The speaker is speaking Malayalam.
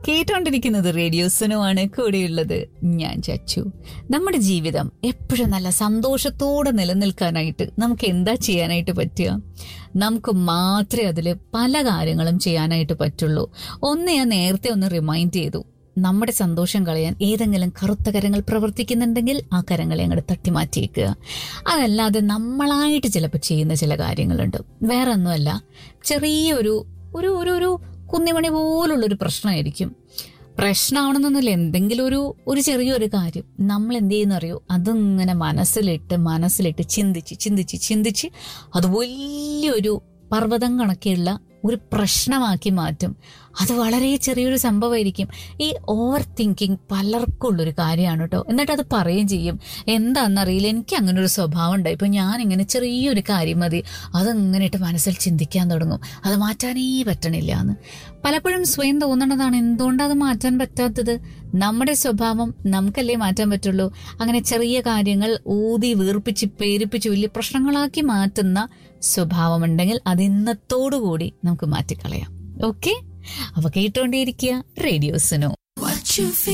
കേട്ടോണ്ടിരിക്കുന്നത് റേഡിയോസിനോ ആണ് കൂടെയുള്ളത് ഞാൻ ചച്ചു നമ്മുടെ ജീവിതം എപ്പോഴും നല്ല സന്തോഷത്തോടെ നിലനിൽക്കാനായിട്ട് നമുക്ക് എന്താ ചെയ്യാനായിട്ട് പറ്റുക നമുക്ക് മാത്രമേ അതിൽ പല കാര്യങ്ങളും ചെയ്യാനായിട്ട് പറ്റുള്ളൂ ഒന്ന് ഞാൻ നേരത്തെ ഒന്ന് റിമൈൻഡ് ചെയ്തു നമ്മുടെ സന്തോഷം കളയാൻ ഏതെങ്കിലും കറുത്ത കരങ്ങൾ പ്രവർത്തിക്കുന്നുണ്ടെങ്കിൽ ആ കരങ്ങളെ അങ്ങോട്ട് തട്ടിമാറ്റിയേക്കുക അതല്ലാതെ നമ്മളായിട്ട് ചിലപ്പോൾ ചെയ്യുന്ന ചില കാര്യങ്ങളുണ്ട് വേറെ ഒന്നുമല്ല ചെറിയൊരു ഒരു ഒരു ഒരു കുന്നിമണി പോലുള്ളൊരു പ്രശ്നമായിരിക്കും പ്രശ്നമാണെന്നൊന്നുമില്ല എന്തെങ്കിലും ഒരു ഒരു ചെറിയൊരു കാര്യം നമ്മൾ എന്ത് ചെയ്യുന്ന അറിയോ അതിങ്ങനെ മനസ്സിലിട്ട് മനസ്സിലിട്ട് ചിന്തിച്ച് ചിന്തിച്ച് ചിന്തിച്ച് അത് വലിയൊരു പർവ്വതം കണക്കെയുള്ള ഒരു പ്രശ്നമാക്കി മാറ്റും അത് വളരെ ചെറിയൊരു സംഭവമായിരിക്കും ഈ ഓവർ തിങ്കിങ് പലർക്കും ഉള്ളൊരു കാര്യമാണ് കേട്ടോ എന്നിട്ട് അത് പറയുകയും ചെയ്യും എന്താണെന്നറിയില്ല എനിക്ക് അങ്ങനെ ഒരു സ്വഭാവം ഉണ്ടായി ഇപ്പൊ ഞാൻ ഇങ്ങനെ ചെറിയൊരു കാര്യം മതി അതങ്ങനെ ഇട്ട് മനസ്സിൽ ചിന്തിക്കാൻ തുടങ്ങും അത് മാറ്റാനേ പറ്റണില്ല എന്ന് പലപ്പോഴും സ്വയം തോന്നണതാണ് എന്തുകൊണ്ടാണ് അത് മാറ്റാൻ പറ്റാത്തത് നമ്മുടെ സ്വഭാവം നമുക്കല്ലേ മാറ്റാൻ പറ്റുള്ളൂ അങ്ങനെ ചെറിയ കാര്യങ്ങൾ ഊതി വീർപ്പിച്ച് പേരിപ്പിച്ച് വലിയ പ്രശ്നങ്ങളാക്കി മാറ്റുന്ന സ്വഭാവമുണ്ടെങ്കിൽ അത് ഇന്നത്തോടുകൂടി നമുക്ക് മാറ്റിക്കളയാം ഓക്കെ അപ്പൊ കേട്ടോണ്ടേയിരിക്കുക റേഡിയോസിനോ